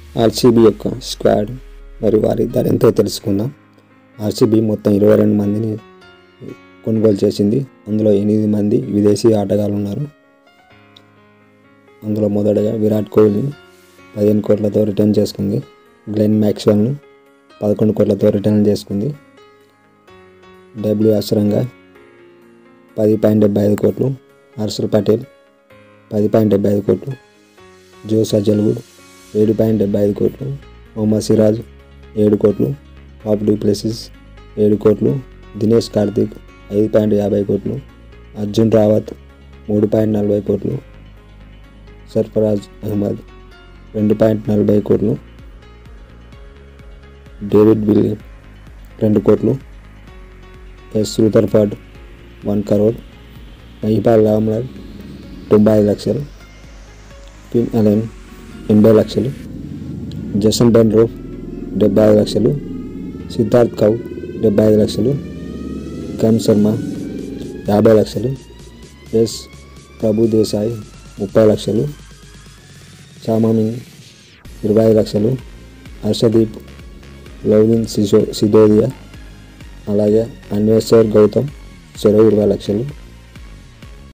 RCB యొక్క squad మరి వారి ధర ఎంతో తెలుసుకుందాం ఆర్సీబీ మొత్తం ఇరవై రెండు మందిని కొనుగోలు చేసింది అందులో ఎనిమిది మంది విదేశీ ఆటగాళ్ళు ఉన్నారు అందులో మొదటగా విరాట్ కోహ్లీ పదిహేను కోట్లతో రిటర్న్ చేసుకుంది గ్లెన్ మ్యాక్స్వెల్ను పదకొండు కోట్లతో రిటర్న్ చేసుకుంది డబ్ల్యూ అసరంగా పది పాయింట్ డెబ్బై ఐదు కోట్లు హర్షల్ పటేల్ పది పాయింట్ డెబ్బై ఐదు కోట్లు జో సజ్జల్వుడ్ ఏడు పాయింట్ డెబ్బై ఐదు కోట్లు మొహమ్మద్ సిరాజ్ ఏడు కోట్లు పాప్ డూప్లెసిస్ ఏడు కోట్లు దినేష్ కార్తిక్ ఐదు పాయింట్ యాభై కోట్లు అర్జున్ రావత్ మూడు పాయింట్ నలభై కోట్లు సర్ఫరాజ్ అహ్మద్ రెండు పాయింట్ నలభై కోట్లు డేవిడ్ విల్లీ రెండు కోట్లు S Rutherford one crore Mahipal Lomror తొంభై ఐదు లక్షలు ఫిన్ అలెన్ ఎనభై లక్షలు జసన్ బెన్రో డెబ్బై ఐదు లక్షలు సిద్ధార్థ్ కౌ డెబ్బై ఐదు లక్షలు కమ్ శర్మ యాభై లక్షలు ఎస్ ప్రభు దేశాయ్ ముప్పై లక్షలు చామామింగ్ ఇరవై ఐదు లక్షలు హర్షదీప్ లవ్లిన్ సిసో సిదోదియా అలాగే అన్వేశ్వర్ గౌతమ్ చెరవు ఇరవై లక్షలు